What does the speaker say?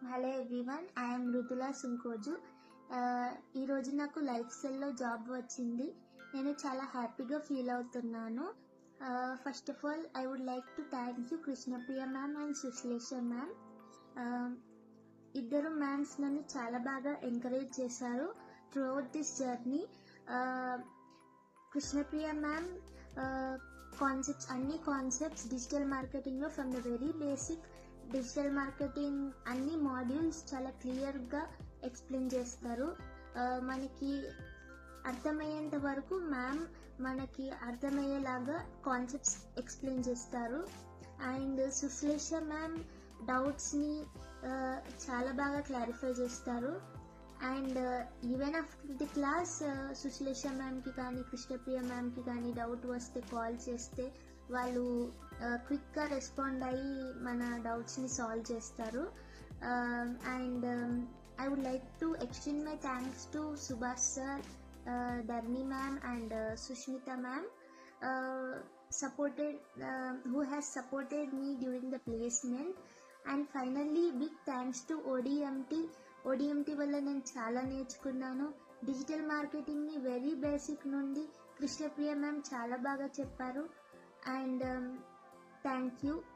hello everyone I'm Ruthula Sunkoju ఈరోజు నాకు life స్టైల్లో జాబ్ వచ్చింది నేను చాలా హ్యాపీగా ఫీల్ అవుతున్నాను first of all I would like to thank you Krishnapriya ma'am and Sushlesha ma'am ఇద్దరు మ్యామ్స్ నన్ను చాలా బాగా ఎంకరేజ్ చేశారు throughout this journey Krishnapriya ma'am concepts అన్ని కాన్సెప్ట్స్ డిజిటల్ మార్కెటింగ్లో from the very basic digital marketing అన్ని మాడ్యూల్స్ చాలా క్లియర్గా ఎక్స్ప్లెయిన్ చేస్తారు ఆ, మనకి అర్థమయ్యేంత వరకు మ్యామ్ మనకి అర్థమయ్యేలాగా కాన్సెప్ట్స్ ఎక్స్ప్లెయిన్ చేస్తారు అండ్ సుశ్లేష మ్యామ్ డౌట్స్ని చాలా బాగా క్లారిఫై చేస్తారు and even after the class Sushlesha మ్యామ్కి కానీ కృష్ణప్రియ మ్యామ్కి కానీ డౌట్ వస్తే కాల్ చేస్తే వాళ్ళు క్విక్గా రెస్పాండ్ అయ్యి మన డౌట్స్ని సాల్వ్ చేస్తారు and I would like to extend my thanks to Subhash sir Dharni ma'am and Sushmitha ma'am supported uh, who has supported me during the placement and finally big thanks to ODMT ODMT వల్ల నేను చాలా నేర్చుకున్నాను డిజిటల్ మార్కెటింగ్ని వెరీ బేసిక్ నుండి Krishnapriya ma'am చాలా బాగా చెప్పారు and thank you